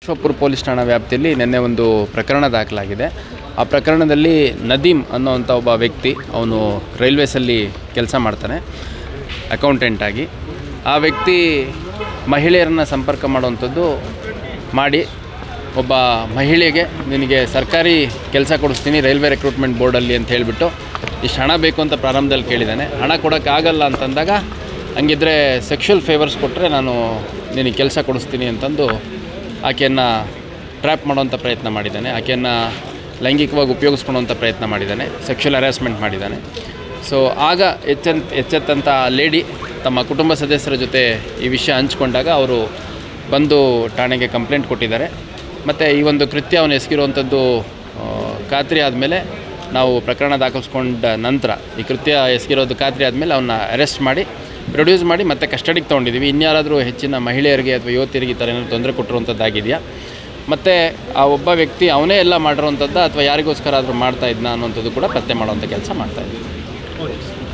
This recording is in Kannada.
ವಿಶ್ವಪುರ ಪೊಲೀಸ್ ಠಾಣಾ ವ್ಯಾಪ್ತಿಯಲ್ಲಿ ನಿನ್ನೆ ಒಂದು ಪ್ರಕರಣ ದಾಖಲಾಗಿದೆ ಆ ಪ್ರಕರಣದಲ್ಲಿ ನದೀಮ್ ಅನ್ನೋವಂಥ ಒಬ್ಬ ವ್ಯಕ್ತಿ ಅವನು ರೈಲ್ವೇಸಲ್ಲಿ ಕೆಲಸ ಮಾಡ್ತಾನೆ ಅಕೌಂಟೆಂಟಾಗಿ ಆ ವ್ಯಕ್ತಿ ಮಹಿಳೆಯರನ್ನು ಸಂಪರ್ಕ ಮಾಡುವಂಥದ್ದು ಮಾಡಿ ಒಬ್ಬ ಮಹಿಳೆಗೆ ನಿನಗೆ ಸರ್ಕಾರಿ ಕೆಲಸ ಕೊಡಿಸ್ತೀನಿ ರೈಲ್ವೆ ರೆಕ್ರೂಟ್ಮೆಂಟ್ ಬೋರ್ಡಲ್ಲಿ ಅಂತ ಹೇಳಿಬಿಟ್ಟು ಇಷ್ಟು ಹಣ ಬೇಕು ಅಂತ ಪ್ರಾರಂಭದಲ್ಲಿ ಕೇಳಿದ್ದಾನೆ ಹಣ ಕೊಡೋಕ್ಕಾಗಲ್ಲ ಅಂತಂದಾಗ ಹಂಗಿದ್ರೆ ಸೆಕ್ಷುವಲ್ ಫೇವರ್ಸ್ ಕೊಟ್ಟರೆ ನಾನು ನಿನಗೆ ಕೆಲಸ ಕೊಡಿಸ್ತೀನಿ ಅಂತಂದು ಆಕೆಯನ್ನು ಟ್ರ್ಯಾಪ್ ಮಾಡುವಂಥ ಪ್ರಯತ್ನ ಮಾಡಿದ್ದಾನೆ ಆಕೆಯನ್ನು ಲೈಂಗಿಕವಾಗಿ ಉಪಯೋಗಿಸ್ಕೊಳ್ಳುವಂಥ ಪ್ರಯತ್ನ ಮಾಡಿದ್ದಾನೆ ಸೆಕ್ಷುವಲ್ ಹ್ಯಾರಾಸ್ಮೆಂಟ್ ಮಾಡಿದ್ದಾನೆ ಸೊ ಆಗ ಎಚ್ಚೆಂತ ಎಚ್ಚೆತ್ತಂಥ ಲೇಡಿ ತಮ್ಮ ಕುಟುಂಬ ಸದಸ್ಯರ ಜೊತೆ ಈ ವಿಷಯ ಹಂಚ್ಕೊಂಡಾಗ ಅವರು ಬಂದು ಠಾಣೆಗೆ ಕಂಪ್ಲೇಂಟ್ ಕೊಟ್ಟಿದ್ದಾರೆ ಮತ್ತು ಈ ಒಂದು ಕೃತ್ಯ ಅವನು ಎಸಗಿರುವಂಥದ್ದು ಆ, ಖಾತ್ರಿ ಆದಮೇಲೆ ನಾವು ಪ್ರಕರಣ ದಾಖಲಿಸ್ಕೊಂಡ ನಂತರ ಈ ಕೃತ್ಯ ಎಸಗಿರೋದು ಖಾತ್ರಿ ಆದಮೇಲೆ ಅವನ್ನ ಅರೆಸ್ಟ್ ಮಾಡಿ ಪ್ರೊಡ್ಯೂಸ್ ಮಾಡಿ ಮತ್ತೆ ಕಸ್ಟಡಿಗೆ ತೊಗೊಂಡಿದ್ದೀವಿ ಇನ್ಯಾರಾದರೂ ಹೆಚ್ಚಿನ ಮಹಿಳೆಯರಿಗೆ ಅಥವಾ ಯುವತಿಯರಿಗೆ ಈ ಥರ ಏನಾದರೂ ತೊಂದರೆ ಕೊಟ್ಟಿರುವಂಥದ್ದಾಗಿದೆಯಾ ಮತ್ತು ಆ ಒಬ್ಬ ವ್ಯಕ್ತಿ ಅವನೇ ಎಲ್ಲ ಮಾಡಿರೋವಂಥದ್ದು ಅಥವಾ ಯಾರಿಗೋಸ್ಕರ ಆದರೂ ಮಾಡ್ತಾ ಇದ್ನ ಅನ್ನೋಂಥದ್ದು ಕೂಡ ಪತ್ತೆ ಮಾಡುವಂಥ ಕೆಲಸ ಮಾಡ್ತಾ ಇದ್ದೀವಿ